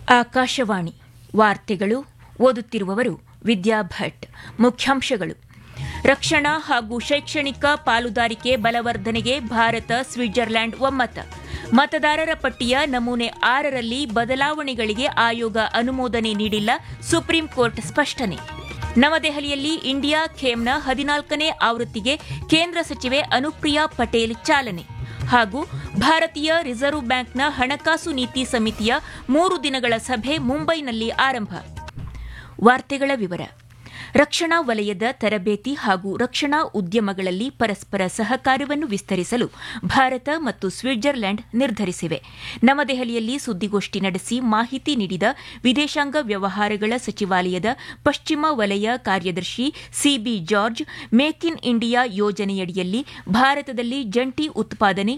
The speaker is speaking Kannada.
ಆಕಾಶವಾಣಿ ವಾರ್ತೆಗಳು ಓದುತ್ತಿರುವವರು ವಿದ್ಯಾ ಭಟ್ ಮುಖ್ಯಾಂಶಗಳು ರಕ್ಷಣಾ ಹಾಗೂ ಶೈಕ್ಷಣಿಕ ಪಾಲುದಾರಿಕೆ ಬಲವರ್ಧನೆಗೆ ಭಾರತ ಸ್ವಿಟ್ಜರ್ಲ್ಯಾಂಡ್ ಒಮ್ಮತ ಮತದಾರರ ಪಟ್ಟಿಯ ನಮೂನೆ ಆರರಲ್ಲಿ ಬದಲಾವಣೆಗಳಿಗೆ ಆಯೋಗ ಅನುಮೋದನೆ ನೀಡಿಲ್ಲ ಸುಪ್ರೀಂ ಕೋರ್ಟ್ ಸ್ಪಷ್ಟನೆ ನವದೆಹಲಿಯಲ್ಲಿ ಇಂಡಿಯಾ ಖೇಮ್ನ ಹದಿನಾಲ್ಕನೇ ಆವೃತ್ತಿಗೆ ಕೇಂದ್ರ ಸಚಿವೆ ಅನುಪ್ರಿಯಾ ಪಟೇಲ್ ಚಾಲನೆ ಹಾಗೂ ಭಾರತೀಯ ರಿಸರ್ವ್ ಬ್ಯಾಂಕ್ನ ಹಣಕಾಸು ನೀತಿ ಸಮಿತಿಯ ಮೂರು ದಿನಗಳ ಸಭೆ ಮುಂಬೈನಲ್ಲಿ ಆರಂಭ ವಾರ್ತೆಗಳ ವಿವರ ರಕ್ಷಣಾ ವಲಯದ ತರಬೇತಿ ಹಾಗೂ ರಕ್ಷಣಾ ಉದ್ಯಮಗಳಲ್ಲಿ ಪರಸ್ಪರ ಸಹಕಾರವನ್ನು ವಿಸ್ತರಿಸಲು ಭಾರತ ಮತ್ತು ಸ್ವಿಟ್ಜರ್ಲ್ಯಾಂಡ್ ನಿರ್ಧರಿಸಿವೆ ನವದೆಹಲಿಯಲ್ಲಿ ಸುದ್ದಿಗೋಷ್ಠಿ ನಡೆಸಿ ಮಾಹಿತಿ ನೀಡಿದ ವಿದೇಶಾಂಗ ವ್ಯವಹಾರಗಳ ಸಚಿವಾಲಯದ ಪಶ್ಚಿಮ ವಲಯ ಕಾರ್ಯದರ್ಶಿ C B George make in India ಯೋಜನೆಯಡಿಯಲ್ಲಿ ಭಾರತದಲ್ಲಿ ಜಂಟಿ ಉತ್ಪಾದನೆ